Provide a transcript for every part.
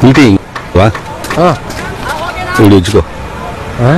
Meeting வா ஆ இப்படி வச்சுக்கோ ஆ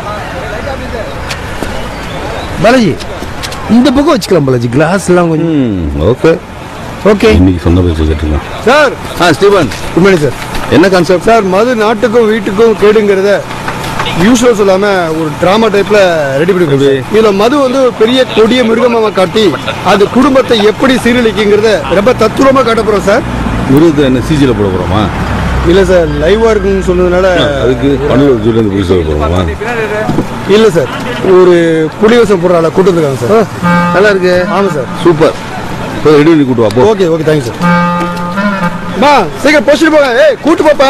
பாலாஜி இந்த பக்கம் வச்சுக்கலாம் பாலாஜி கிளாஸ் எல்லாம் கொஞ்சம் ம் ஓகே ஓகே இன்னைக்கு சொந்த பேச்சு கேட்டுக்கலாம் சார் ஆ ஸ்டீவன் குட் மார்னிங் சார் என்ன கான்செப்ட் சார் மது நாட்டுக்கும் வீட்டுக்கும் கேடுங்கிறத யூஸ்வல் சொல்லாம ஒரு டிராமா டைப்ல ரெடி பண்ணி கொடுத்து இதுல மது வந்து ஒரு பெரிய கொடிய மிருகமா காட்டி அது குடும்பத்தை எப்படி சீரழிக்குங்கிறத ரொம்ப தத்துவமா காட்ட போறோம் சார் விருது என்ன சிஜியில் போட போகிறோமா இல்ல சார் லைவா இருக்குன்னு சொன்னதுனால அதுக்கு பன்னூர் ஜூலேருந்து போய் சொல்ல போகிறோமா இல்ல சார் ஒரு புலிவசம் போடுற ஆளை கூட்டு வந்துருக்காங்க சார் நல்லா இருக்கு ஆமா சார் சூப்பர் போய் ரெடி பண்ணி கூட்டு வா போ ஓகே ஓகே தேங்க்யூ சார் மா சீக்கிரம் போஸ்ட் போங்க ஏய் கூட்டு போப்பா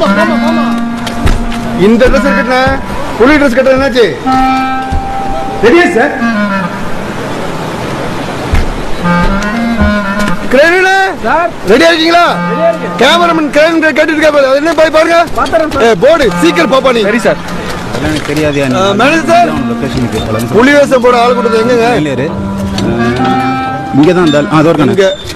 இந்த ட்ரெஸ் கட்டின புலி ட்ரெஸ் கட்ட என்னாச்சு ரெடியா சார் கிரேனு சார் ரெடியா இருக்கீங்களா கேமராமேன் கிரேன் கேட்டுட்டு இருக்கா பாரு. அது என்ன போய் பாருங்க ஏ போர்டு சீக்கிரம் பாப்பா நீ சரி சார் எனக்கு தெரியாது மேனேஜர் சார் லொக்கேஷனுக்கு புலி வேஷம் போட ஆள் கொடுத்தது எங்கங்க இங்கே தான் இருந்தால் அதோ இருக்கானே இங்க